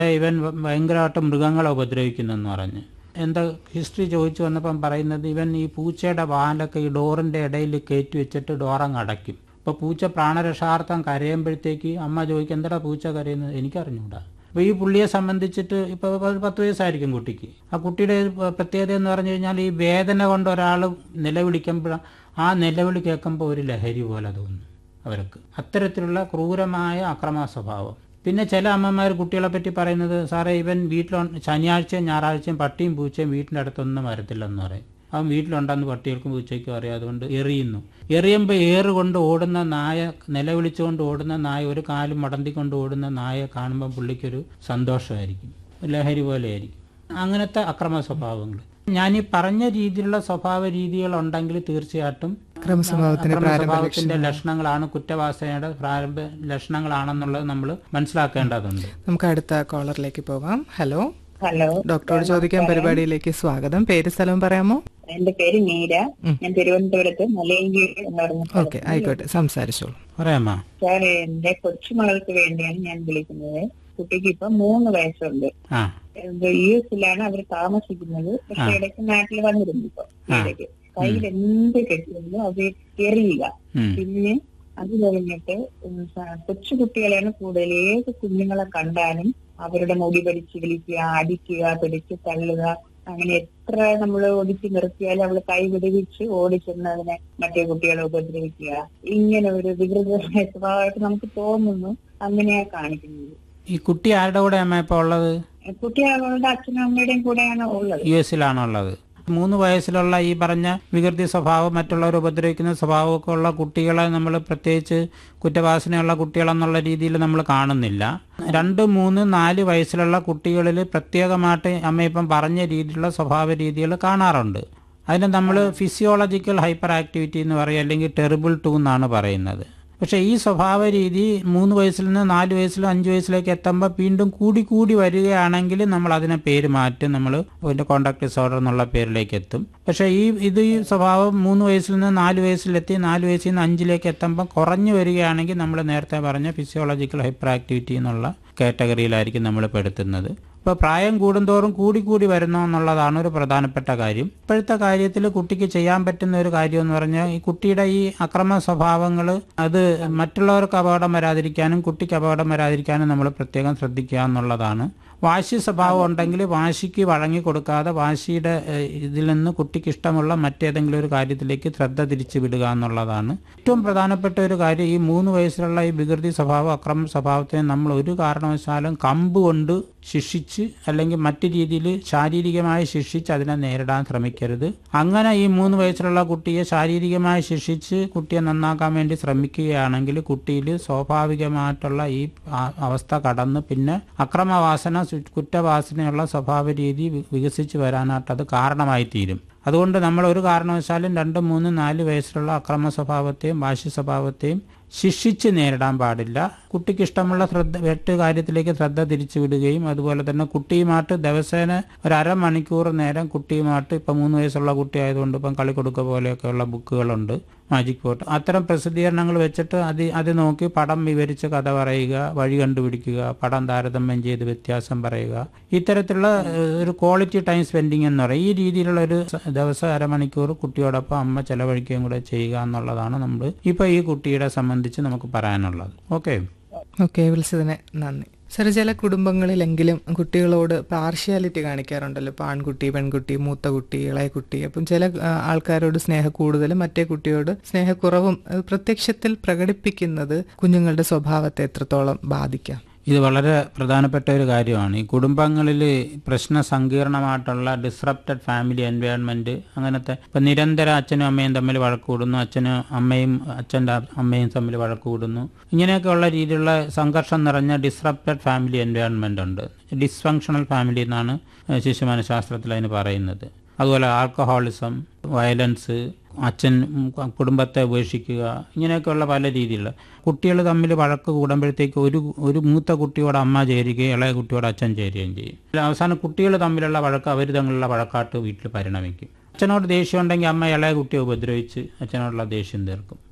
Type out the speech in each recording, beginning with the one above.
ഇവൻ ഭയങ്കരമായിട്ട് മൃഗങ്ങളെ ഉപദ്രവിക്കുന്നെന്ന് പറഞ്ഞ് എന്താ ഹിസ്റ്ററി ചോദിച്ചു വന്നപ്പം പറയുന്നത് ഇവൻ ഈ പൂച്ചയുടെ വാലൊക്കെ ഈ ഡോറിൻ്റെ ഇടയിൽ കയറ്റി വെച്ചിട്ട് ഡോറങ്ങ് അടയ്ക്കും അപ്പോൾ പൂച്ച പ്രാണരക്ഷാർത്ഥം കരയുമ്പോഴത്തേക്ക് അമ്മ ചോദിക്കും എന്താ പൂച്ച കരയുന്നത് എനിക്കറിഞ്ഞൂടാ അപ്പോൾ ഈ പുള്ളിയെ സംബന്ധിച്ചിട്ട് ഇപ്പോൾ ഒരു പത്ത് വയസ്സായിരിക്കും കുട്ടിക്ക് ആ കുട്ടിയുടെ ഒരു പ്ര- പ്രത്യേകത എന്ന് പറഞ്ഞു കഴിഞ്ഞാൽ ഈ വേദന കൊണ്ട് ഒരാൾ നിലവിളിക്കുമ്പോൾ ആ നിലവിളി കേൾക്കുമ്പോൾ ഒരു ലഹരി പോലെ തോന്നും അവർക്ക് അത്തരത്തിലുള്ള ക്രൂരമായ അക്രമ സ്വഭാവം പിന്നെ ചില അമ്മമാർ കുട്ടികളെ പറ്റി പറയുന്നത് സാറേ ഇവൻ വീട്ടിൽ ശനിയാഴ്ചയും ഞായറാഴ്ചയും പട്ടിയും പൂച്ചയും വീട്ടിൻ്റെ അടുത്തൊന്നും വരത്തില്ലെന്ന് പറയും അവൻ വീട്ടിലുണ്ടെന്ന് പട്ടികൾക്കും പൂച്ചയ്ക്കും അറിയാം അതുകൊണ്ട് എറിയുന്നു എറിയുമ്പോൾ ഏറ് കൊണ്ട് ഓടുന്ന നായ നിലവിളിച്ചുകൊണ്ട് ഓടുന്ന നായ ഒരു കാലും മടന്തിക്കൊണ്ട് ഓടുന്ന നായ കാണുമ്പോൾ പുള്ളിക്കൊരു സന്തോഷമായിരിക്കും ലഹരി പോലെയായിരിക്കും അങ്ങനത്തെ അക്രമ സ്വഭാവങ്ങൾ ഞാൻ ഈ പറഞ്ഞ രീതിയിലുള്ള സ്വഭാവ രീതികൾ ഉണ്ടെങ്കിൽ തീർച്ചയായിട്ടും ക്രമസ്വഭാവത്തിന്റെ അക്രമ പ്രാരംഭ സ്വഭാവത്തിന്റെ ലക്ഷണങ്ങളാണ് കുറ്റവാസനയുടെ പ്രാരംഭ ലക്ഷണങ്ങളാണെന്നുള്ളത് നമ്മൾ മനസ്സിലാക്കേണ്ടതുണ്ട് നമുക്ക് അടുത്ത കോളറിലേക്ക് പോവാം ഹലോ ഹലോ ഡോക്ടറോട് ചോദിക്കാൻ പരിപാടിയിലേക്ക് സ്വാഗതം പേര് സ്ഥലവും പറയാമോ എന്റെ പേര് മീര ഞാൻ തിരുവനന്തപുരത്ത് മലയങ്കീഴ് എന്ന് പറഞ്ഞ ഓക്കെ ആയിക്കോട്ടെ സംസാരിച്ചോളൂ പറയാമോ സാർ എന്റെ കൊച്ചുമകൾക്ക് വേണ്ടിയാണ് ഞാൻ വിളിക്കുന്നത് കുട്ടിക്ക് ഇപ്പൊ മൂന്ന് വയസ്സുണ്ട് ആ യു എസിലാണ് അവർ താമസിക്കുന്നത് പക്ഷെ ഇടയ്ക്ക് നാട്ടിൽ വന്നിരുന്നു ഇപ്പൊ ഇടയ്ക്ക് കയ്യിൽ എന്ത് കെട്ടിയാലും അത് എറിയുക ഉം. പിന്നെ അത് കഴിഞ്ഞിട്ട് ഉം സ- കൊച്ചു കുട്ടികളെയാണ് കൂടുതൽ ഏത് കുഞ്ഞുങ്ങളെ കണ്ടാലും അവരുടെ മുടി പിടിച്ച് വിളിക്കുക അടിക്കുക പിടിച്ച് തള്ളുക അങ്ങനെ എത്ര നമ്മൾ ഒടിച്ചു നിർത്തിയാലും അവള് കൈ വിടുവിച്ച് ഓടിച്ചെന്ന് അതിനെ മറ്റേ കുട്ടികളെ ഉപദ്രവിക്കുക ഇങ്ങനെ ഒരു വികൃതമായ സ്വഭാവമായിട്ട് നമുക്ക് തോന്നുന്നു അങ്ങനെയാ കാണിക്കുന്നത് ഈ കുട്ടി ആരുടെ കൂടെ അമ്മ ഇപ്പോൾ ഉള്ളത് കുട്ടി അവളുടെ അച്ഛനും അമ്മയുടെയും കൂടെയാണ് ഉള്ളത് യു എസിലാണോ ഉള്ളത് മൂന്ന് വയസ്സിലുള്ള ഈ പറഞ്ഞ വികൃതി സ്വഭാവം മറ്റുള്ളവർ ഉപദ്രവിക്കുന്ന സ്വഭാവമൊക്കെ ഉള്ള കുട്ടികളെ നമ്മൾ പ്രത്യേകിച്ച് കുറ്റവാസനയുള്ള കുട്ടികളെന്നുള്ള രീതിയിൽ നമ്മൾ കാണുന്നില്ല രണ്ട് മൂന്ന് നാല് വയസ്സിലുള്ള കുട്ടികളിൽ പ്രത്യേകമായിട്ട് അമ്മ ഇപ്പം പറഞ്ഞ രീതിയിലുള്ള സ്വഭാവ രീതികൾ കാണാറുണ്ട് അതിന് നമ്മൾ ഫിസിയോളജിക്കൽ ഹൈപ്പർ ആക്ടിവിറ്റി എന്ന് പറയും അല്ലെങ്കിൽ ടെറിബിൾ ടു എന്നാണ് പറയുന്നത് പക്ഷേ ഈ സ്വഭാവ രീതി മൂന്ന് വയസ്സിൽ നിന്ന് നാല് വയസ്സിലും അഞ്ച് വയസ്സിലേക്ക് എത്തുമ്പോൾ വീണ്ടും കൂടി കൂടി വരികയാണെങ്കിൽ നമ്മൾ അതിനെ പേര് മാറ്റും നമ്മൾ പിന്നെ കോണ്ടാക്ട് ഡിസോർഡർ എന്നുള്ള പേരിലേക്ക് എത്തും പക്ഷേ ഈ ഇത് ഈ സ്വഭാവം മൂന്ന് വയസ്സിൽ നിന്ന് നാല് വയസ്സിലെത്തി നാല് വയസ്സിൽ നിന്ന് അഞ്ചിലേക്ക് എത്തുമ്പോൾ കുറഞ്ഞു വരികയാണെങ്കിൽ നമ്മൾ നേരത്തെ പറഞ്ഞ ഫിസിയോളജിക്കൽ ഹൈപ്പർ ആക്ടിവിറ്റി എന്നുള്ള കാറ്റഗറിയിലായിരിക്കും നമ്മൾ പെടുത്തുന്നത് ഇപ്പോൾ പ്രായം കൂടുന്തോറും കൂടി കൂടി വരുന്നു എന്നുള്ളതാണ് ഒരു പ്രധാനപ്പെട്ട കാര്യം ഇപ്പോഴത്തെ കാര്യത്തിൽ കുട്ടിക്ക് ചെയ്യാൻ പറ്റുന്ന ഒരു കാര്യം എന്ന് പറഞ്ഞാൽ ഈ കുട്ടിയുടെ ഈ അക്രമ സ്വഭാവങ്ങൾ അത് മറ്റുള്ളവർക്ക് അപകടം വരാതിരിക്കാനും കുട്ടിക്ക് അപകടം വരാതിരിക്കാനും നമ്മൾ പ്രത്യേകം ശ്രദ്ധിക്കുക എന്നുള്ളതാണ് വാശി സ്വഭാവം ഉണ്ടെങ്കിൽ വാശിക്ക് വഴങ്ങി കൊടുക്കാതെ വാശിയുടെ ഏഹ്, ഇതിൽ നിന്ന് കുട്ടിക്ക് ഇഷ്ടമുള്ള മറ്റേതെങ്കിലും ഒരു കാര്യത്തിലേക്ക് ശ്രദ്ധ തിരിച്ചു വിടുക എന്നുള്ളതാണ് ഏറ്റവും പ്രധാനപ്പെട്ട ഒരു കാര്യം ഈ മൂന്ന് വയസ്സിലുള്ള ഈ വികൃതി സ്വഭാവം അക്രമ സ്വഭാവത്തെ നമ്മൾ ഒരു കാരണവശാലും കമ്പ് കൊണ്ട് ശിക്ഷിച്ച് അല്ലെങ്കിൽ മറ്റു രീതിയിൽ ശാരീരികമായി ശിക്ഷിച്ച് അതിനെ നേരിടാൻ ശ്രമിക്കരുത് അങ്ങനെ ഈ മൂന്ന് വയസ്സിലുള്ള കുട്ടിയെ ശാരീരികമായി ശിക്ഷിച്ച് കുട്ടിയെ നന്നാക്കാൻ വേണ്ടി ശ്രമിക്കുകയാണെങ്കിൽ കുട്ടിയിൽ സ്വാഭാവികമായിട്ടുള്ള ഈ ആ- അവസ്ഥ കടന്ന് പിന്നെ അക്രമവാസന സു- കുറ്റവാസനയുള്ള സ്വഭാവ രീതി വി- വികസിച്ച് വരാനായിട്ട് അത് കാരണമായി തീരും അതുകൊണ്ട് നമ്മൾ ഒരു കാരണവശാലും രണ്ട് മൂന്ന് നാല് വയസ്സിലുള്ള അക്രമ സ്വഭാവത്തെയും വാശി സ്വഭാവത്തെയും ശിക്ഷിച്ച് നേരിടാൻ പാടില്ല കുട്ടിക്ക് ഇഷ്ടമുള്ള ശ്രദ്ധ വെട്ട് കാര്യത്തിലേക്ക് ശ്രദ്ധ തിരിച്ചു വിടുകയും അതുപോലെ തന്നെ കുട്ടിയുമായിട്ട് ദിവസേന ഒരു അരമണിക്കൂർ നേരം കുട്ടിയുമായിട്ട് ഇപ്പം മൂന്ന് വയസ്സുള്ള കുട്ടി ആയതുകൊണ്ട് ഇപ്പം കളിക്കൊടുക്ക പോലെയൊക്കെയുള്ള ബുക്കുകളുണ്ട് മാജിക് പോട്ട് അത്തരം പ്രസിദ്ധീകരണങ്ങൾ വെച്ചിട്ട് അത് അത് നോക്കി പടം വിവരിച്ച് കഥ പറയുക വഴി കണ്ടുപിടിക്കുക പടം താരതമ്യം ചെയ്ത് വ്യത്യാസം പറയുക ഇത്തരത്തിലുള്ള ഏഹ്, ഒരു ക്വാളിറ്റി ടൈം സ്പെൻഡിങ് എന്ന് പറയും ഈ രീതിയിലുള്ള ഒരു സ- ദിവസം അരമണിക്കൂർ കുട്ടിയോടൊപ്പം അമ്മ ചെലവഴിക്കുകയും കൂടെ ചെയ്യുക എന്നുള്ളതാണ് നമ്മൾ ഇപ്പോൾ ഈ കുട്ടിയുടെ സംബന്ധിച്ച് നമുക്ക് പറയാനുള്ളത് ഓക്കെ ഓക്കെ വിളിച്ചതിന് നന്ദി സാർ ചില കുടുംബങ്ങളിലെങ്കിലും കുട്ടികളോട് പാർഷ്യാലിറ്റി കാണിക്കാറുണ്ടല്ലോ ഇപ്പോൾ ആൺകുട്ടി പെൺകുട്ടി മൂത്ത കുട്ടി ഇളയ കുട്ടി അപ്പം ചില ആ, ആൾക്കാരോട് സ്നേഹ കൂടുതലും മറ്റേ കുട്ടിയോട് സ്നേഹക്കുറവും അത് പ്രത്യക്ഷത്തിൽ പ്രകടിപ്പിക്കുന്നത് കുഞ്ഞുങ്ങളുടെ സ്വഭാവത്തെ എത്രത്തോളം ബാധിക്കാം ഇത് വളരെ പ്രധാനപ്പെട്ട ഒരു കാര്യമാണ് ഈ കുടുംബങ്ങളിൽ പ്രശ്ന സങ്കീർണമായിട്ടുള്ള ഡിസ്റപ്റ്റഡ് ഫാമിലി എൻവയോൺമെന്റ് അങ്ങനത്തെ ഇപ്പം നിരന്തരം അച്ഛനും അമ്മയും തമ്മിൽ വഴക്ക് കൂടുന്നു അച്ഛനും അമ്മയും അച്ഛൻ്റെ അമ്മയും തമ്മിൽ വഴക്ക് കൂടുന്നു ഇങ്ങനെയൊക്കെയുള്ള രീതിയിലുള്ള സംഘർഷം നിറഞ്ഞ ഡിസ്റപ്റ്റഡ് ഫാമിലി എൻവയോൺമെന്റ് ഉണ്ട് ഡിസ്ഫങ്ഷണൽ ഫാമിലി എന്നാണ് ഏഹ്, ശിശുമനഃശാസ്ത്രത്തിൽ അതിന് പറയുന്നത് അതുപോലെ ആൽക്കഹോളിസം വയലൻസ് അച്ഛൻ ഉം, കുടുംബത്തെ ഉപേക്ഷിക്കുക ഇങ്ങനെയൊക്കെയുള്ള പല രീതിയിലുള്ള കുട്ടികൾ തമ്മിൽ വഴക്ക് കൂടുമ്പോഴത്തേക്ക് ഒരു ഒരു മൂത്ത കുട്ടിയോട് അമ്മ ചേരുകയും ഇളയ കുട്ടിയോട് അച്ഛൻ ചേരുകയും ചെയ്യും ഇതിൽ അവസാനം കുട്ടികൾ തമ്മിലുള്ള വഴക്ക് അവർ തമ്മിലുള്ള വഴക്കാട്ട് വീട്ടിൽ പരിണമിക്കും അച്ഛനോട് ദേഷ്യം ഉണ്ടെങ്കിൽ അമ്മ ഇളയ കുട്ടിയെ ഉപദ്രവിച്ച് അച്ഛനോടുള്ള ദേഷ്യം തീർക്കും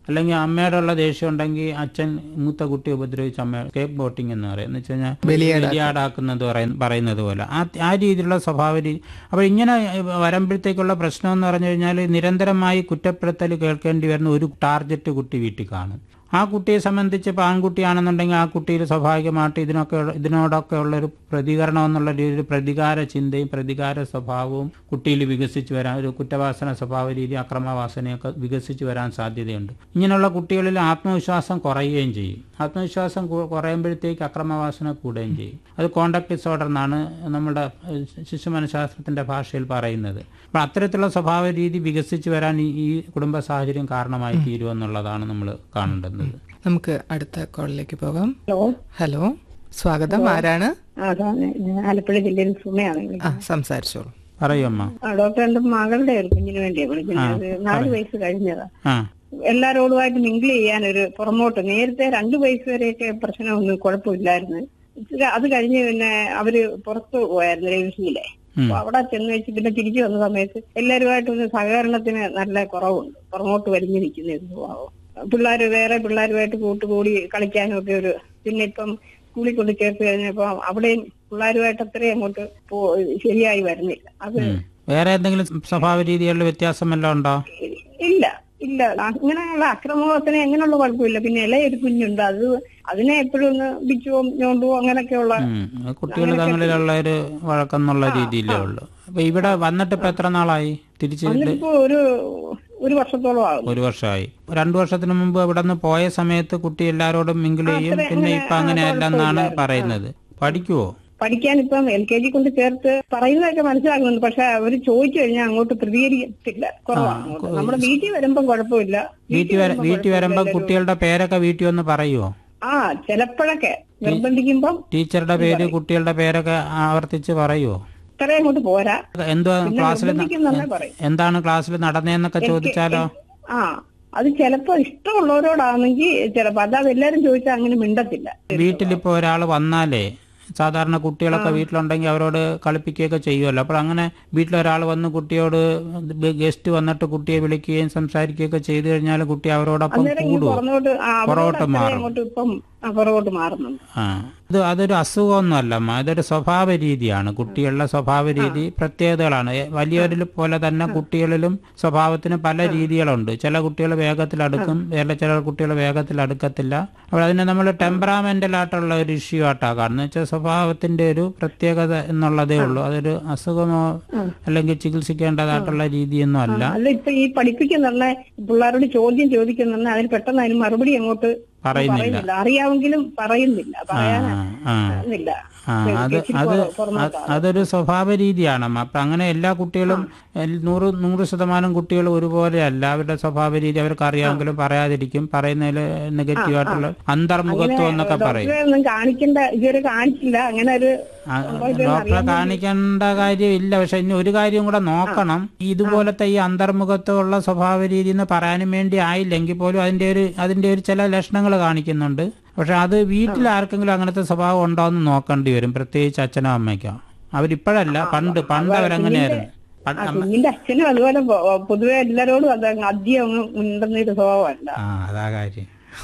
അല്ലെങ്കിൽ അമ്മയുടെ ഉള്ള ദേഷ്യം ഉണ്ടെങ്കിൽ അച്ഛൻ മൂത്ത കുട്ടി ഉപദ്രവിച്ച് അമ്മ സ്കേപ്പ് ബോട്ടിംഗ് എന്ന് പറയും എന്ന് വെച്ച് കഴിഞ്ഞാൽ ബലിയാടാക്കുന്നത് പറയ- പറയുന്നത് പോലെ ആ ആ രീതിയിലുള്ള സ്വഭാവ രീതി അപ്പോൾ ഇങ്ങനെ വരുമ്പോഴത്തേക്കുള്ള പ്രശ്നം എന്ന് പറഞ്ഞു കഴിഞ്ഞാൽ നിരന്തരമായി കുറ്റപ്പെടുത്തൽ കേൾക്കേണ്ടി വരുന്ന ഒരു ടാർഗറ്റ് കുട്ടി വീട്ടിൽ കാണും ആ കുട്ടിയെ സംബന്ധിച്ച് ഇപ്പോൾ ആൺകുട്ടിയാണെന്നുണ്ടെങ്കിൽ ആ കുട്ടിയിൽ സ്വാഭാവികമായിട്ട് ഇതിനൊക്കെ ഇതിനോടൊക്കെ ഉള്ളൊരു പ്രതികരണം എന്നുള്ള രീതിയിൽ പ്രതികാര ചിന്തയും പ്രതികാര സ്വഭാവവും കുട്ടിയിൽ വികസിച്ച് വരാൻ ഒരു കുറ്റവാസന സ്വഭാവ രീതി അക്രമവാസനയൊക്കെ വികസിച്ച് വരാൻ സാധ്യതയുണ്ട് ഇങ്ങനെയുള്ള കുട്ടികളിൽ ആത്മവിശ്വാസം കുറയുകയും ചെയ്യും ആത്മവിശ്വാസം കു- കുറയുമ്പോഴത്തേക്ക് അക്രമവാസന കൂടുകയും ചെയ്യും അത് കോണ്ടാക്ട് ഡിസോർഡർ എന്നാണ് നമ്മുടെ ഏഹ്, ശിശു മനഃശാസ്ത്രത്തിന്റെ ഭാഷയിൽ പറയുന്നത് അപ്പോൾ അത്തരത്തിലുള്ള സ്വഭാവ രീതി വികസിച്ച് വരാൻ ഈ- ഈ കുടുംബ സാഹചര്യം കാരണമായി തീരുമെന്നുള്ളതാണ് നമ്മൾ കാണേണ്ടത് നമുക്ക് അടുത്ത കോളിലേക്ക് പോകാം ഹലോ ഹലോ സ്വാഗതം ആരാണ് അതാണ് ഞാൻ ആലപ്പുഴ ജില്ലയിൽ സുമയാണ് ആ സംസാരിച്ചോളൂ പറയൂ അമ്മ ആ, ഡോക്ടർ എന്റെ മകളുടെ ഒരു കുഞ്ഞിന് വേണ്ടിയാണ് വിളിക്കുന്നത് അത് നാല് വയസ്സ് കഴിഞ്ഞതാ ആ എല്ലാരോടുമായിട്ട് മിങ്കിൾ ചെയ്യാൻ ഒരു പുറമോട്ട് നേരത്തെ രണ്ടു വയസ്സ് വരെയൊക്കെ പ്രശ്നമൊന്നും കുഴപ്പമില്ലായിരുന്നു ഇത് അത് കഴിഞ്ഞ് പിന്നെ അവര് പുറത്ത് പോയായിരുന്നു രവിസിയിലെ അപ്പൊ അവിടെ ചെന്ന് വെച്ച് പിന്നെ തിരിച്ചു വന്ന സമയത്ത് എല്ലാവരുമായിട്ടൊന്ന് സഹകരണത്തിന് നല്ല കുറവുണ്ട് പുറമോട്ട് വലിഞ്ഞു നിൽക്കുന്ന ഒരു സ്വഭാവം പിള്ളേർ വേറെ പിള്ളേരുമായിട്ട് കൂട്ടുകൂടി കളിക്കാനും ഒക്കെ ഒരു പിന്നെ ഇപ്പം സ്കൂളിൽ കൊണ്ട് ചേർത്ത് കഴിഞ്ഞപ്പോ അവിടെയും പിള്ളേരുമായിട്ട് അത്രയും അങ്ങോട്ട് പോ- ശരിയായി വരുന്നില്ല അത് ഉം. വേറെ എന്തെങ്കിലും സ്വഭാവ രീതികളിൽ വ്യത്യാസം വല്ലതും ഉണ്ടോ ഇല്ല ഇല്ല അങ്ങനെയുള്ള അക്രമത്തിന് എങ്ങനെയുള്ള കുഴപ്പമില്ല പിന്നെ ഇളയൊരു കുഞ്ഞുണ്ട് അത് അതിനെ എപ്പോഴും ഒന്ന് ബിച്ചുവോ ഞോണ്ടുവോ അങ്ങനെയൊക്കെയുള്ള ഉം. അത് കുട്ടികൾ തമ്മിലുള്ള ഒരു വഴക്കെന്നുള്ള രീതിയിലേ ഉള്ളൂ അപ്പൊ ഇവിടെ വന്നിട്ട് ഇപ്പൊ എത്ര നാളായി തിരിച്ച് എന്നിട്ടിപ്പോ ഒരു ഒരു വർഷത്തോളം ആകും ഒരു വർഷമായി രണ്ടു വർഷത്തിന് മുമ്പ് ഇവിടെ നിന്ന് പോയ സമയത്ത് കുട്ടി എല്ലാരോടും മിങ്കിൾ ചെയ്യും പിന്നെ ഇപ്പൊ അങ്ങനെയല്ല എന്നാണ് പറയുന്നത് പഠിക്കുവോ പഠിക്കാൻ ഇപ്പം എൽ കെ ജി കൊണ്ട് ചേർത്ത് പറയുന്നതൊക്കെ മനസ്സിലാക്കുന്നുണ്ട് പക്ഷെ അവര് ചോദിച്ചു കഴിഞ്ഞാൽ അങ്ങോട്ട് പ്രതികരിക്കത്തില്ല കുറവാണ് അങ്ങോട്ട്. നമ്മുടെ വീട്ടിൽ വരുമ്പം കുഴപ്പമില്ല വീട്ടിൽ വര വീട്ടിൽ വരുമ്പോ കുട്ടികളുടെ പേരൊക്കെ വീട്ടിൽ വന്ന് പറയുവോ ആ ചിലപ്പോഴൊക്കെ നിർബന്ധിക്കുമ്പം ടീച്ചറുടെ പേര് കുട്ടികളുടെ പേരൊക്കെ ആവർത്തിച്ച് പറയുവോ ഇത്രയും അങ്ങോട്ട് പോരാ എന്തുവാ പിന്നെ ക്ലാസ്സിൽ നിർബന്ധിക്കുന്നതന്നെ പറയും എന്താണ് ക്ലാസ്സിൽ നടന്നതെന്നൊക്കെ ചോദിച്ചാലോ ആ അത് ചിലപ്പോ ഇഷ്ടമുള്ളവരോടാണെങ്കിൽ ചിലപ്പോ അല്ലാതെ എല്ലാരും ചോദിച്ചാൽ അങ്ങനെ മിണ്ടത്തില്ല വീട്ടിലിപ്പോ ഒരാൾ വന്നാലേ സാധാരണ കുട്ടികളൊക്കെ വീട്ടിലുണ്ടെങ്കിൽ അവരോട് കളിപ്പിക്കുകയൊക്കെ ചെയ്യുമല്ലോ അപ്പോൾ അങ്ങനെ വീട്ടിലൊരാൾ വന്ന് കുട്ടിയോട് ഗസ്റ്റ് വന്നിട്ട് കുട്ടിയെ വിളിക്കുകയും സംസാരിക്കുകയൊക്കെ ചെയ്തു കഴിഞ്ഞാൽ കുട്ടി അവരോടൊപ്പം അന്നേരം ഇങ്ങ് കൂടുവോ പുറന്നോട്ട് ആ, അവരോട് പുറകോട്ട് അത്രയും മാറും. അങ്ങോട്ട് ഇപ്പം ആ, പുറകോട്ട് മാറുന്നുണ്ട് ആ ഇത് അതൊരു അസുഖമൊന്നുമല്ലമ്മ ഇതൊരു സ്വഭാവ രീതിയാണ് കുട്ടികളുടെ സ്വഭാവ രീതി പ്രത്യേകതകളാണ് എ- വലിയവരിൽ പോലെ തന്നെ കുട്ടികളിലും സ്വഭാവത്തിന് പല രീതികളുണ്ട് ചില കുട്ടികൾ വേഗത്തിൽ അടുക്കും വേറെ ചില കുട്ടികൾ വേഗത്തിൽ അടുക്കത്തില്ല അപ്പോൾ അതിനെ നമ്മൾ ടെമ്പറാമെന്റൽ ആയിട്ടുള്ള ഒരു ഇഷ്യൂ ആയിട്ടാണ് കാണുന്നത് വെച്ചാൽ സ്വഭാവത്തിന്റെ ഒരു പ്രത്യേകത എന്നുള്ളതേ ഉള്ളൂ അതൊരു അസുഖമോ അല്ലെങ്കിൽ ചികിത്സിക്കേണ്ടതായിട്ടുള്ള രീതിയൊന്നും അല്ല അല്ല ഇപ്പൊ ഈ പഠിപ്പിക്കുന്ന പിള്ളേരോട് ചോദ്യം ചോദിക്കുന്ന അതിന് പെട്ടെന്ന് അതിന് മറുപടി അങ്ങോട്ട് പറയുന്നില്ല പറയുന്നില്ല അറിയാമെങ്കിലും പറയുന്നില്ല ആ പറയാനില്ല ആ ആ അത് അത് അത് അതൊരു സ്വഭാവ രീതിയാണ് അമ്മ അപ്പൊ അങ്ങനെ എല്ലാ കുട്ടികളും എൽ- നൂറ് നൂറ് ശതമാനം കുട്ടികൾ ഒരുപോലെ അല്ല അവരുടെ സ്വഭാവ രീതി അവർക്ക് അറിയാമെങ്കിലും പറയാതിരിക്കും പറയുന്നതിൽ നെഗറ്റീവ് ആയിട്ടുള്ള അന്തർമുഖത്വം എന്നൊക്കെ പറയും ഡോക്ടറെ ഒന്നും കാണിക്കേണ്ട ഇതുവരെ കാണിച്ചില്ല അങ്ങനെ ഒരു ആ, ഡോക്ടറെ കാണിക്കേണ്ട കാര്യമില്ല പക്ഷെ ഇനി ഒരു കാര്യം കൂടെ നോക്കണം ഇതുപോലത്തെ ഈ അന്തർമുഖത്വമുള്ള സ്വഭാവ രീതി എന്ന് പറയാനും വേണ്ടി ആയില്ലെങ്കിൽ പോലും അതിന്റെ ഒരു അതിന്റെ ഒരു ചില ലക്ഷണങ്ങൾ കാണിക്കുന്നുണ്ട് പക്ഷെ അത് വീട്ടിൽ ആർക്കെങ്കിലും അങ്ങനത്തെ സ്വഭാവം ഉണ്ടോ എന്ന് നോക്കേണ്ടി വരും പ്രത്യേകിച്ച് അച്ഛനോ അമ്മയ്ക്കോ അവരിപ്പോഴല്ല പണ്ട് പണ്ട് അവരങ്ങനെയായിരുന്നു പണ്ട് ആ കുഞ്ഞിന്റെ അച്ഛനും അതുപോലെ പൊ- പൊതുവെ എല്ലാരോടും അത് അങ്ങ് അധികം അങ്ങ് ഉണ്ടെന്നൊരു സ്വഭാവമല്ല ആ അതാ കാര്യം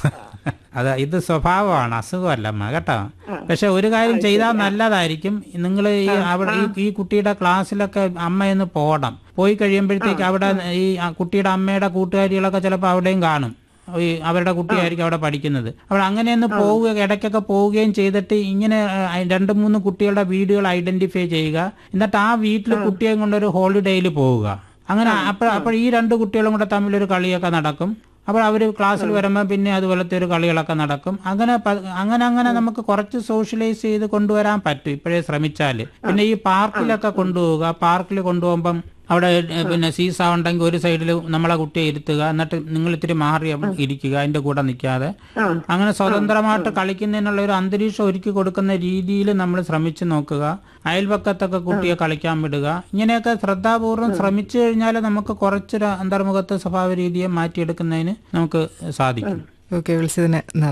അതാ ഇത് സ്വഭാവമാണ് അസുഖമല്ല അമ്മ കേട്ടോ പക്ഷെ ഒരു കാര്യം ചെയ്താൽ നല്ലതായിരിക്കും നിങ്ങൾ ഈ അവിടെ ഈ ഈ കുട്ടിയുടെ ക്ലാസ്സിലൊക്കെ അമ്മയൊന്ന് പോകണം പോയി കഴിയുമ്പോഴത്തേക്ക് അവിടെ ഈ ആ കുട്ടിയുടെ അമ്മയുടെ കൂട്ടുകാരികളൊക്കെ ചിലപ്പോൾ അവിടെയും കാണും ഈ അവരുടെ കുട്ടിയായിരിക്കും അവിടെ പഠിക്കുന്നത് അപ്പോൾ അങ്ങനെയൊന്ന് പോവുക ഇടയ്ക്കൊക്കെ പോവുകയും ചെയ്തിട്ട് ഇങ്ങനെ ആ, രണ്ട് മൂന്ന് കുട്ടികളുടെ വീടുകൾ ഐഡന്റിഫൈ ചെയ്യുക എന്നിട്ട് ആ വീട്ടിൽ കുട്ടിയെ കൊണ്ടൊരു ഹോളിഡേയിൽ പോവുക അങ്ങനെ അപ്പോൾ അപ്പോൾ ഈ രണ്ട് കുട്ടികളും കൂടെ തമ്മിലൊരു കളിയൊക്കെ നടക്കും അപ്പോൾ അവർ ക്ലാസ്സിൽ വരുമ്പോൾ പിന്നെ അതുപോലത്തെ ഒരു കളികളൊക്കെ നടക്കും അങ്ങനെ പ- അങ്ങനെ അങ്ങനെ നമുക്ക് കുറച്ച് സോഷ്യലൈസ് ചെയ്ത് കൊണ്ടുവരാൻ പറ്റും ഇപ്പോഴേ ശ്രമിച്ചാൽ പിന്നെ ഈ പാർക്കിലൊക്കെ കൊണ്ടുപോവുക പാർക്കിൽ കൊണ്ടുപോകുമ്പം അവിടെ ഏ, പിന്നെ സീസ ഉണ്ടെങ്കിൽ ഒരു സൈഡിൽ നമ്മളെ കുട്ടിയെ ഇരുത്തുക എന്നിട്ട് നിങ്ങൾ ഇത്തിരി മാറി ഇരിക്കുക അതിന്റെ കൂടെ നിൽക്കാതെ അങ്ങനെ സ്വതന്ത്രമായിട്ട് കളിക്കുന്നതിനുള്ള ഒരു അന്തരീക്ഷം ഒരുക്കി കൊടുക്കുന്ന രീതിയിൽ നമ്മൾ ശ്രമിച്ചു നോക്കുക അയൽപക്കത്തൊക്കെ കുട്ടിയെ കളിക്കാൻ വിടുക ഇങ്ങനെയൊക്കെ ശ്രദ്ധാപൂർവം ശ്രമിച്ചു കഴിഞ്ഞാൽ നമുക്ക് കുറച്ചൊരു അന്തർമുഖത്തെ സ്വഭാവ രീതിയെ മാറ്റിയെടുക്കുന്നതിന് നമുക്ക് സാധിക്കും ഓക്കെ വിളിച്ചതിന് നന്ദി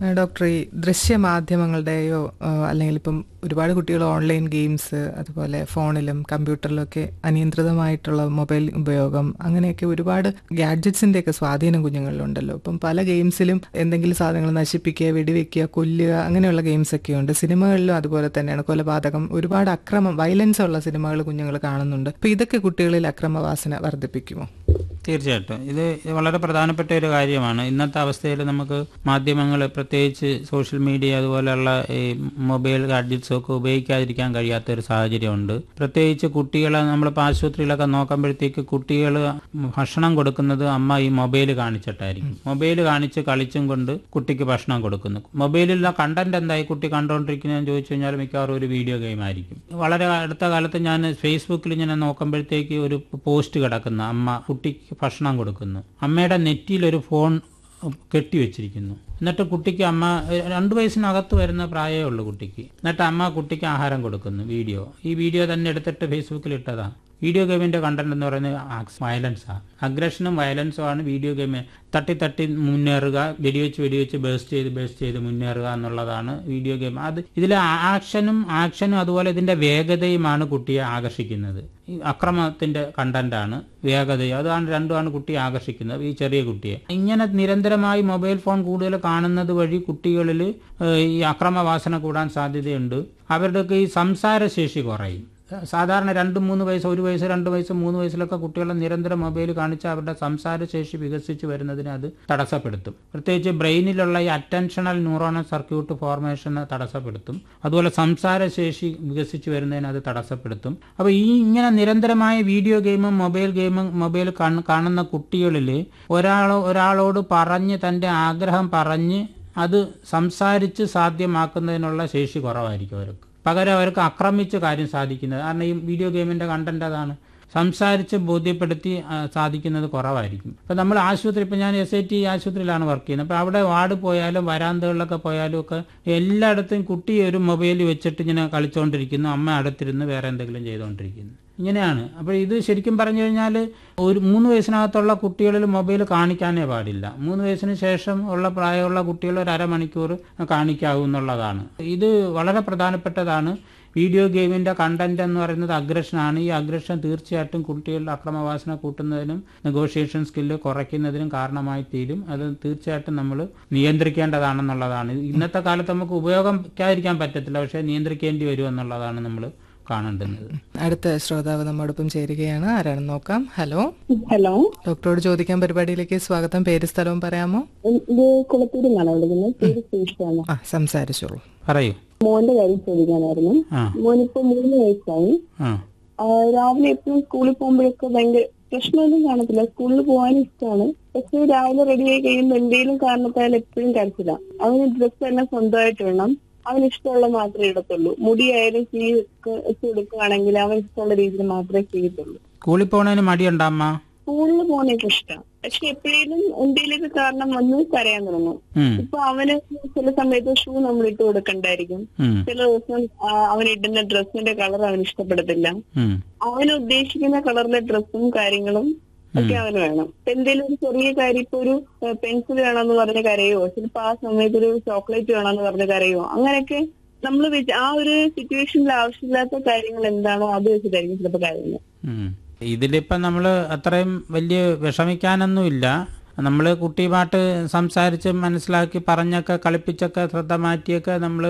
ഏഹ് ഡോക്ടർ ഈ ദൃശ്യമാധ്യമങ്ങളുടെയോ ഏഹ് അല്ലെങ്കിൽ ഇപ്പം ഒരുപാട് കുട്ടികൾ ഓൺലൈൻ ഗെയിംസ് അതുപോലെ ഫോണിലും കമ്പ്യൂട്ടറിലും ഒക്കെ അനിയന്ത്രിതമായിട്ടുള്ള മൊബൈൽ ഉപയോഗം അങ്ങനെയൊക്കെ ഒരുപാട് ഗാഡ്ജറ്റ്സിന്റെ ഒക്കെ സ്വാധീനം കുഞ്ഞുങ്ങളിലുണ്ടല്ലോ ഇപ്പം പല ഗെയിംസിലും എന്തെങ്കിലും സാധനങ്ങൾ നശിപ്പിക്കുക വെടിവെക്കുക കൊല്ലുക അങ്ങനെയുള്ള ഗെയിംസ് ഒക്കെ ഉണ്ട് സിനിമകളിലും അതുപോലെ തന്നെയാണ് കൊലപാതകം ഒരുപാട് അക്രമം വയലൻസ് ഉള്ള സിനിമകൾ കുഞ്ഞുങ്ങൾ കാണുന്നുണ്ട് അപ്പൊ ഇതൊക്കെ കുട്ടികളിൽ അക്രമവാസന വർദ്ധിപ്പിക്കുമോ തീർച്ചയായിട്ടും ഇത് വളരെ പ്രധാനപ്പെട്ട ഒരു കാര്യമാണ് ഇന്നത്തെ അവസ്ഥയിൽ നമുക്ക് മാധ്യമങ്ങൾ പ്രത്യേകിച്ച് സോഷ്യൽ മീഡിയ അതുപോലെയുള്ള ഈ മൊബൈൽ ഗാഡ്ജറ്റ്സും ഒക്കെ ഉപയോഗിക്കാതിരിക്കാൻ കഴിയാത്ത ഒരു സാഹചര്യമുണ്ട് പ്രത്യേകിച്ച് കുട്ടികളെ നമ്മളിപ്പോൾ ആശുപത്രിയിലൊക്കെ നോക്കുമ്പോഴത്തേക്ക് കുട്ടികൾ ഭക്ഷണം കൊടുക്കുന്നത് അമ്മ ഈ മൊബൈൽ കാണിച്ചിട്ടായിരിക്കും മൊബൈൽ കാണിച്ച് കളിച്ചും കൊണ്ട് കുട്ടിക്ക് ഭക്ഷണം കൊടുക്കുന്നു മൊബൈലിലുള്ള കണ്ടന്റ് എന്തായി കുട്ടി കണ്ടുകൊണ്ടിരിക്കുന്നതെന്ന് ചോദിച്ചു കഴിഞ്ഞാൽ മിക്കവാറും ഒരു വീഡിയോ ഗെയിം ആയിരിക്കും വളരെ അടുത്ത കാലത്ത് ഞാൻ ഫേസ്ബുക്കിൽ ഇങ്ങനെ നോക്കുമ്പോഴത്തേക്ക് ഒരു പോസ്റ്റ് കിടക്കുന്ന അമ്മ കുട്ടിക്ക് ഭക്ഷണം കൊടുക്കുന്നു അമ്മയുടെ നെറ്റിയിൽ ഒരു ഫോൺ കെട്ടിവെച്ചിരിക്കുന്നു എന്നിട്ട് കുട്ടിക്ക് അമ്മ ഏഹ്, രണ്ട് വയസ്സിനകത്ത് വരുന്ന പ്രായമേ ഉള്ളൂ കുട്ടിക്ക് എന്നിട്ട് അമ്മ കുട്ടിക്ക് ആഹാരം കൊടുക്കുന്നു വീഡിയോ ഈ വീഡിയോ തന്നെ എടുത്തിട്ട് ഫേസ്ബുക്കിൽ ഇട്ടതാ വീഡിയോ ഗെയിമിന്റെ കണ്ടന്റ് എന്ന് പറയുന്നത് വയലൻസാണ് അഗ്രഷനും വയലൻസും ആണ് വീഡിയോ ഗെയിം തട്ടി തട്ടി മുന്നേറുക വെടിവെച്ച് വെടിവെച്ച് ബേസ്റ്റ് ചെയ്ത് ബേസ്റ്റ് ചെയ്ത് മുന്നേറുക എന്നുള്ളതാണ് വീഡിയോ ഗെയിം അത് ഇതിലെ ആക്ഷനും ആക്ഷനും അതുപോലെ ഇതിന്റെ വേഗതയുമാണ് കുട്ടിയെ ആകർഷിക്കുന്നത് ഈ അക്രമത്തിന്റെ കണ്ടന്റാണ് വേഗതയും അതാണ് രണ്ടുമാണ് കുട്ടിയെ ആകർഷിക്കുന്നത് ഈ ചെറിയ കുട്ടിയെ ഇങ്ങനെ നിരന്തരമായി മൊബൈൽ ഫോൺ കൂടുതൽ കാണുന്നത് വഴി കുട്ടികളിൽ ഏഹ്, ഈ അക്രമവാസന കൂടാൻ സാധ്യതയുണ്ട് അവരുടെയൊക്കെ ഈ സംസാരശേഷി കുറയും സാധാരണ രണ്ട് മൂന്ന് വയസ്സ് ഒരു വയസ്സ് രണ്ട് വയസ്സ് മൂന്ന് വയസ്സിലൊക്കെ കുട്ടികളെ നിരന്തരം മൊബൈൽ കാണിച്ച് അവരുടെ സംസാരശേഷി വികസിച്ച് വരുന്നതിന് അത് തടസ്സപ്പെടുത്തും പ്രത്യേകിച്ച് ബ്രെയിനിലുള്ള ഈ അറ്റൻഷണൽ ന്യൂറോണൽ സർക്യൂട്ട് ഫോർമേഷനെ തടസ്സപ്പെടുത്തും അതുപോലെ സംസാരശേഷി വികസിച്ച് വരുന്നതിന് അത് തടസ്സപ്പെടുത്തും അപ്പോൾ ഈ ഇങ്ങനെ നിരന്തരമായ വീഡിയോ ഗെയിമും മൊബൈൽ ഗെയിമും മൊബൈൽ കാണുന്ന കുട്ടികളിൽ ഒരാളോ ഒരാളോട് പറഞ്ഞ് തൻ്റെ ആഗ്രഹം പറഞ്ഞ് അത് സംസാരിച്ച് സാധ്യമാക്കുന്നതിനുള്ള ശേഷി കുറവായിരിക്കും അവർക്ക് പകരം അവർക്ക് ആക്രമിച്ച് കാര്യം സാധിക്കുന്നത് കാരണം ഈ വീഡിയോ ഗെയിമിന്റെ കണ്ടന്റ് അതാണ് സംസാരിച്ച് ബോധ്യപ്പെടുത്തി ആ, സാധിക്കുന്നത് കുറവായിരിക്കും ഇപ്പം നമ്മൾ ആശുപത്രി ഇപ്പം ഞാൻ എസ് ഐ ടി ആശുപത്രിയിലാണ് വർക്ക് ചെയ്യുന്നത് അപ്പോൾ അവിടെ വാർഡ് പോയാലും വരാന്തകളിലൊക്കെ പോയാലും ഒക്കെ എല്ലായിടത്തും കുട്ടി ഒരു മൊബൈൽ വെച്ചിട്ട് ഇങ്ങനെ കളിച്ചുകൊണ്ടിരിക്കുന്നു അമ്മ അടുത്തിരുന്ന് വേറെ എന്തെങ്കിലും ചെയ്തുകൊണ്ടിരിക്കുന്നു ഇങ്ങനെയാണ് അപ്പോൾ ഇത് ശരിക്കും പറഞ്ഞു കഴിഞ്ഞാൽ ഒരു മൂന്ന് വയസ്സിനകത്തുള്ള കുട്ടികളിൽ മൊബൈൽ കാണിക്കാനേ പാടില്ല മൂന്ന് വയസ്സിന് ശേഷം ഉള്ള പ്രായമുള്ള കുട്ടികൾ ഒരു അരമണിക്കൂർ കാണിക്കാവുന്നുള്ളതാണ് ഇത് വളരെ പ്രധാനപ്പെട്ടതാണ് വീഡിയോ ഗെയിമിന്റെ കണ്ടന്റ് എന്ന് പറയുന്നത് അഗ്രഷനാണ് ഈ അഗ്രഷൻ തീർച്ചയായിട്ടും കുട്ടികളുടെ അക്രമവാസന കൂട്ടുന്നതിനും നെഗോഷിയേഷൻ സ്കില്ല് കുറയ്ക്കുന്നതിനും കാരണമായി തീരും അത് തീർച്ചയായിട്ടും നമ്മൾ നിയന്ത്രിക്കേണ്ടതാണെന്നുള്ളതാണ് ഇന്നത്തെ കാലത്ത് നമുക്ക് ഉപയോഗിക്കാതിരിക്കാൻ പറ്റത്തില്ല പക്ഷേ നിയന്ത്രിക്കേണ്ടി വരും എന്നുള്ളതാണ് നമ്മൾ കാണേണ്ടുന്നത് അടുത്ത ശ്രോതാവ് നമ്മോടൊപ്പം ചേരുകയാണ് ആരാണെന്ന് നോക്കാം ഹലോ ഹലോ ഡോക്ടറോട് ചോദിക്കാൻ പരിപാടിയിലേക്ക് സ്വാഗതം പേര് സ്ഥലവും പറയാമോ ഇത് കുളത്തൂരിൽ നിന്നാണ് വിളിക്കുന്നത് പേര് ശ്രീഷാണ് ആ സംസാരിച്ചോളൂ പറയൂ മോന്റെ കാര്യം ചോദിക്കാനായിരുന്നു ആ മോനിപ്പോ മൂന്ന് വയസ്സായി ആ ആ, രാവിലെ എപ്പോഴും സ്കൂളിൽ പോകുമ്പോഴൊക്കെ ഭയങ്കര പ്രശ്നമൊന്നും കാണത്തില്ല സ്കൂളിൽ പോകാൻ ഇഷ്ടമാണ് പക്ഷെ രാവിലെ റെഡി ആയി കഴിയുമ്പോൾ എന്തെങ്കിലും കാരണത്താൽ എപ്പോഴും കരച്ചില്ല അവന് ഡ്രസ്സ് എല്ലാം സ്വന്തമായിട്ട് വേണം അവന് ഇഷ്ടമുള്ള മാത്രമേ ഇടത്തുള്ളൂ മുടിയായാലും ചെയ് വെച്ച് കൊടുക്കുകയാണെങ്കിൽ അവൻ ഇഷ്ടമുള്ള രീതിയിൽ മാത്രമേ ചെയ്യത്തുള്ളൂ സ്കൂളിൽ പോണതിന് മടിയുണ്ടോ അമ്മ സ്കൂളിൽ പോകുന്നതൊക്കെ ഇഷ്ടം പക്ഷെ എപ്പോഴേലും എന്തെങ്കിലുമൊക്കെ കാരണം വന്ന് കരയാൻ തുടങ്ങും ഉം, ഇപ്പൊ അവന് ചില സമയത്ത് ഷൂ നമ്മൾ ഇട്ട് കൊടുക്കണ്ടായിരിക്കും ഉം, ചില ദിവസം ആ, അവൻ ഇടുന്ന ഡ്രസ്സിന്റെ കളർ അവന് ഇഷ്ടപ്പെടത്തില്ല ഉം, അവന് ഉദ്ദേശിക്കുന്ന കളറിലെ ഡ്രസ്സും കാര്യങ്ങളും ഒക്കെ അവന് വേണം ഇപ്പൊ എന്തെങ്കിലും ഒരു ചെറിയ കാര്യം ഇപ്പൊ ഒരു പെൻസിൽ വേണമെന്ന് പറഞ്ഞ കരയോ ചിലപ്പോ ആ സമയത്ത് ഒരു ചോക്ലേറ്റ് വേണമെന്ന് പറഞ്ഞ കരയോ അങ്ങനെയൊക്കെ നമ്മൾ ആ ഒരു സിറ്റുവേഷനിൽ ആവശ്യമില്ലാത്ത കാര്യങ്ങൾ എന്താണോ അത് വെച്ചിട്ടായിരിക്കും ചിലപ്പോ കാര്യങ്ങൾ ഉം. ഇതിലിപ്പം നമ്മൾ അത്രയും വലിയ വിഷമിക്കാനൊന്നുമില്ല നമ്മൾ കുട്ടിയുമായിട്ട് സംസാരിച്ച് മനസ്സിലാക്കി പറഞ്ഞൊക്കെ കളിപ്പിച്ചൊക്കെ ശ്രദ്ധ മാറ്റിയൊക്കെ നമ്മൾ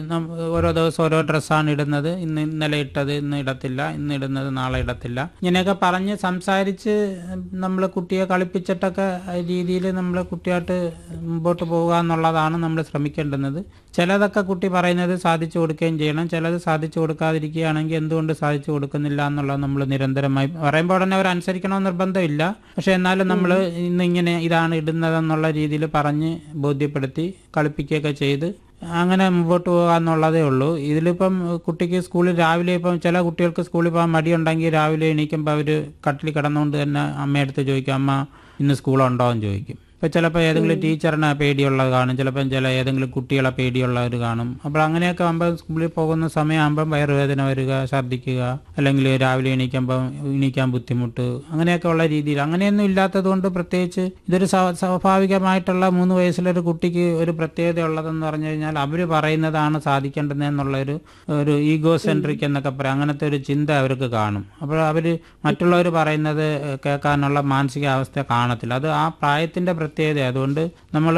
ഓരോ ദിവസം ഓരോ ഡ്രസ്സാണ് ഇടുന്നത് ഇന്ന് ഇന്നലെ ഇട്ടത് ഇന്ന് ഇടത്തില്ല ഇന്ന് ഇടുന്നത് നാളെ ഇടത്തില്ല ഇങ്ങനെയൊക്കെ പറഞ്ഞ് സംസാരിച്ച് നമ്മൾ കുട്ടിയെ കളിപ്പിച്ചിട്ടൊക്കെ രീതിയിൽ നമ്മൾ കുട്ടിയായിട്ട് മുമ്പോട്ട് പോവുക എന്നുള്ളതാണ് നമ്മൾ ശ്രമിക്കേണ്ടുന്നത് ചിലതൊക്കെ കുട്ടി പറയുന്നത് സാധിച്ചു കൊടുക്കുകയും ചെയ്യണം ചിലത് സാധിച്ചു കൊടുക്കാതിരിക്കുകയാണെങ്കിൽ എന്തുകൊണ്ട് സാധിച്ചു കൊടുക്കുന്നില്ല എന്നുള്ളത് നമ്മൾ നിരന്തരമായി പറയുമ്പോൾ ഉടനെ അവർ അനുസരിക്കണമെന്ന് നിർബന്ധമില്ല പക്ഷെ എന്നാലും നമ്മൾ ഇന്ന് ഇങ്ങനെ ഇതാണ് ഇടുന്നതെന്നുള്ള രീതിയിൽ പറഞ്ഞ് ബോധ്യപ്പെടുത്തി കളിപ്പിക്കുകയൊക്കെ ചെയ്ത് അങ്ങനെ മുമ്പോട്ട് പോകുക എന്നുള്ളതേ ഉള്ളൂ ഇതിലിപ്പം കുട്ടിക്ക് സ്കൂളിൽ രാവിലെ ഇപ്പം ചില കുട്ടികൾക്ക് സ്കൂളിൽ പോകാൻ മടിയുണ്ടെങ്കിൽ രാവിലെ എണീക്കുമ്പോൾ അവർ കട്ടിൽ കിടന്നുകൊണ്ട് തന്നെ അമ്മയടുത്ത് ചോദിക്കും അമ്മ ഇന്ന് സ്കൂളുണ്ടോ എന്ന് ചോദിക്കും ഇപ്പൊ ചിലപ്പോൾ ഏതെങ്കിലും ടീച്ചറിനെ പേടിയുള്ളത് കാണും ചിലപ്പം ചില ഏതെങ്കിലും കുട്ടികളെ പേടിയുള്ളവർ കാണും അപ്പോൾ അങ്ങനെയൊക്കെ ആകുമ്പോൾ സ്കൂളിൽ പോകുന്ന സമയമാകുമ്പം വയറുവേദന വരിക ഛർദ്ദിക്കുക അല്ലെങ്കിൽ രാവിലെ എണീക്കുമ്പം എണീക്കാൻ ബുദ്ധിമുട്ട് അങ്ങനെയൊക്കെ ഉള്ള രീതിയിൽ അങ്ങനെയൊന്നും ഇല്ലാത്തത് കൊണ്ട് പ്രത്യേകിച്ച് ഇതൊരു സ്വാ- സ്വാഭാവികമായിട്ടുള്ള മൂന്ന് വയസ്സിലൊരു കുട്ടിക്ക് ഒരു പ്രത്യേകത ഉള്ളതെന്ന് പറഞ്ഞു കഴിഞ്ഞാൽ അവർ പറയുന്നതാണ് സാധിക്കേണ്ടതെന്നുള്ള ഒരു ഒരു ഈഗോ സെൻട്രിക് എന്നൊക്കെ പറയാം അങ്ങനത്തെ ഒരു ചിന്ത അവർക്ക് കാണും അപ്പോൾ അവർ മറ്റുള്ളവർ പറയുന്നത് കേൾക്കാനുള്ള മാനസികാവസ്ഥ കാണത്തില്ല അത് ആ പ്രായത്തിന്റെ പ്രത്യേകത അതുകൊണ്ട് നമ്മൾ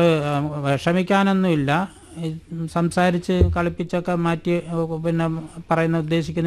വിഷമിക്കാനൊന്നുമില്ല ഈ സംസാരിച്ച് കളിപ്പിച്ചൊക്കെ മാറ്റി പിന്നെ പറയുന്ന ഉദ്ദേശിക്കുന്ന